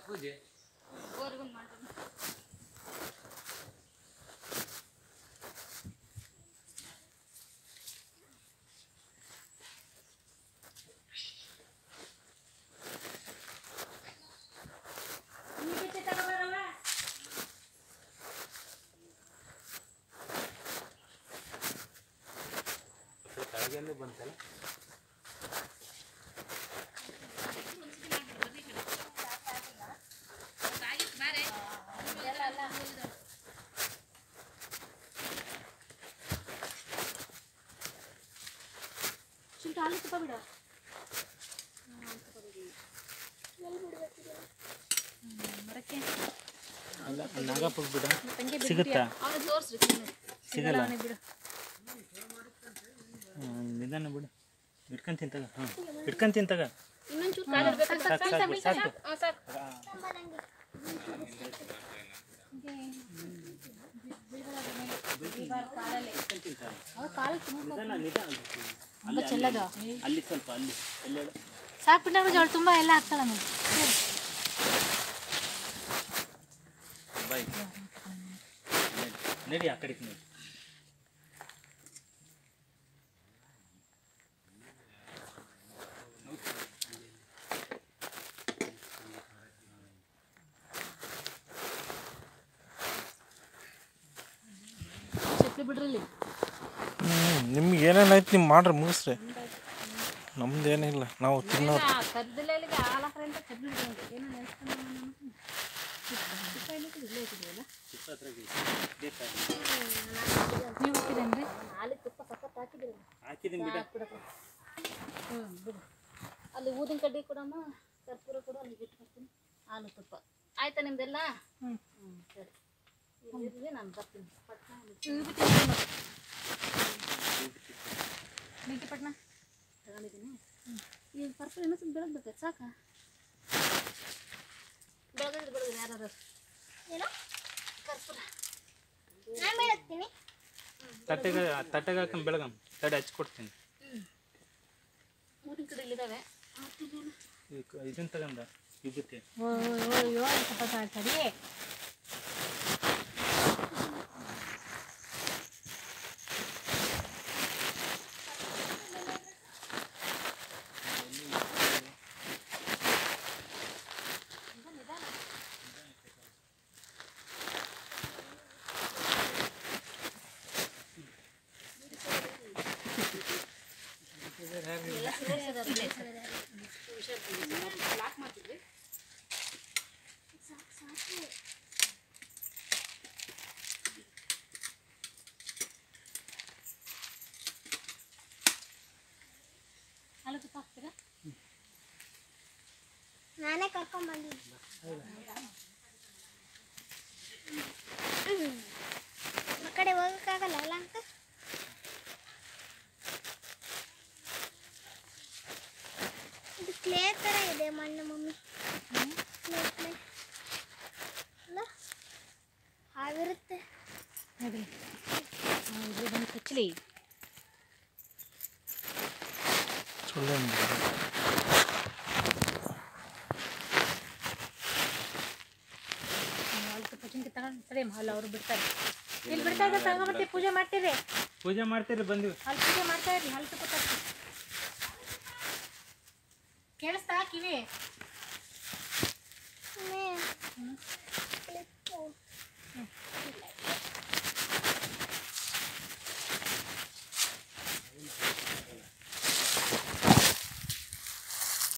ಪೂಜೆ ಗೋರ್ಗೊಂದು ಮಾಡೋಣ ಕೆಳಗೆಲ್ಲ ಬಂತಲ್ಲ ಶುಂಠಿ ಹಾಲು ತುಪ್ಪ ಬಿಡು ಮರಕ್ಕೆ ಅಲ್ಲ ನಾಗಪ್ಪ ಬಿಡ ತಂಗಿ ಸಿಗುತ್ತಾ ಅವ್ರಿಗೆ ತೋರಿಸ್ರಿ ಸಿಗಲ್ಲ ಅವನಿಗೆ ಬಿಡು ಹ್ಮ್, ನಿಧಾನ ಬಿಡು ಇಟ್ಕೊಂಡ್ ತಿಂತಾಗ ಹಾಂ ಇಟ್ಕೊಂಡ್ ತಿಂತಾಗ ಇನ್ನೊಂದು ಚೂರು ಕಾಲು ಇಡ್ಬೇಕು ಸಾಕು ಸಾಕು ಬಿಡು, ಸಾಕು ಹಾಂ ಸಾಕು ಅವ್ರ ಕಾಲು ತುಂಬ ನಿಧಾನ ನಿಧಾನ ತುಂಬ ಚೆಲ್ಲದು ಅಲ್ಲಿ ಸ್ವಲ್ಪ ಅಲ್ಲಿ ಅಲ್ಲಿ ಹೇಳು. ಸಾಕು ಬಿಟ್ಟಾಗ ಅವಳು ತುಂಬ ಎಲ್ಲ ಆಗ್ತಾಳ ಆಮೇಲೆ ಬಾಯ್ ನಡಿ, ನಡಿ ಆ ಕಡೆಗೆ ನಡಿ ಚಪ್ಪಲಿ ಬಿಡ್ರಲ್ಲಿ ಹ್ಞೂ ನಿಮ್ಗೆ ಏನೇನಾಯ್ತು ನೀವು ಮಾಡ್ರಿ ಮುಗಿಸ್ರಿ ನಮ್ದು ಏನಿಲ್ಲ ನಾವು ತಿನ್ನೋರು ಕರ್ದಲೆಲ್ಲಿಗೆ ಹಾಲಾಕ್ರೆ ಅಂತ ಚಪ್ಪಲಿ ಬಿಡ್ರಂಗೆ ಏನೋ ನೆನೆಸ್ಕೊಂಡು ನೀವು ಹಾಕಿರೇನ್ರಿ ಹಾಲಿಗೆ ತುಪ್ಪ ಸಖತ್ ಹಾಕಿದ್ರಿ ಹಾಕಿದ್ದೀನಿ ಬಿಡ ಹ್ಞೂ ಬಿಡು ಅಲ್ಲಿ ಊದಿನ ಕಡ್ಡಿ ಕೊಡಮ್ಮ ಕರ್ಪೂರ ಕೊಡು ಅಲ್ಲಿ ಬಿಟ್ಟು ಬರ್ತೀನಿ ಹಾಲು ತುಪ್ಪ ಆಯ್ತಾ ನಿಮ್ದೆಲ್ಲ ಹ್ಞೂ ಹ್ಞೂ ಸರಿ ಇರ್ಲಿ ನಾನು ಬರ್ತೀನಿ ಪಟ್ನ ಮೆಂಕೆ ಪಟ್ನ ತಗೊಂಡಿದ್ದೀನಿ ಈಗ ಕರ್ಪೂರ ಇನ್ನೂ ಸ್ವಲ್ಪ ಬೆಳಗ್ಬೇಕು ಸಾಕ ಬೆಳಗಿದ್ರೆ ಬೆಳಗ್ಗೆ ಯಾರು ಏನೋ ಕರ್ಪೂರ ತಟ್ಟೆಗೆ ತಟ್ಟೆಗೆ ಹಾಕೊಂಡು ಬೆಳಗಮ್ ತಡೆ ಹಚ್ಕೊಡ್ತೀನಿ ಊರಿನ ಕಡೆ ಇಲ್ಲಿದ್ದಾವೆ ಇದನ್ನ ತಗೊಂಡ ವಿಭೂತಿ ತಡಿ ಹಾಲು ತುಪ್ಪ ಹಾಕ್ತೀರಾ ನಾನೇ ಕರ್ಕೊಂಡ್ ಬಂದಿದ್ದೆ ಆ ಕಡೆ ಹೋಗಕ್ಕಾಗಲ್ಲ ಅಲ್ಲ ಅಂತ ಇದು ಕ್ಲೇ ತರ ಇದೆ ಮಣ್ಣು ಮಮ್ಮಿ ಕ್ಲೇ ಕ್ಲೇ ಅಲ್ಲ ಹಾವಿರುತ್ತೆ ನೋಡಿ ಇದ್ರೆ ಬಂದು ಕಚ್ಚಲಿ ಸುಳ್ಳು ಹಾಲು ತುಪ್ಪ ಚಿಂತೆ ತಗೊಂಡು ಸರಿ ಹಾಲು ಅವರು ಬಿಡ್ತಾರೆ ಇಲ್ಲಿ ಬಿಡ್ತಾ ಇದ್ದಾರೆ ತಗೊಂಬರ್ತಿ ಪೂಜೆ ಮಾಡ್ತೀರಿ ಪೂಜೆ ಮಾಡ್ತೀರಿ ಬಂದಿವಿ ಹಾಲು ಪೂಜೆ ಮಾಡ್ತಾ ಇರ್ರಿ ಹಾಲು ತುಪ್ಪ ತರ್ಸಿ ಕೇಳಿಸ್ತಾ ಕಿವಿ ಮಮ್ಮಿ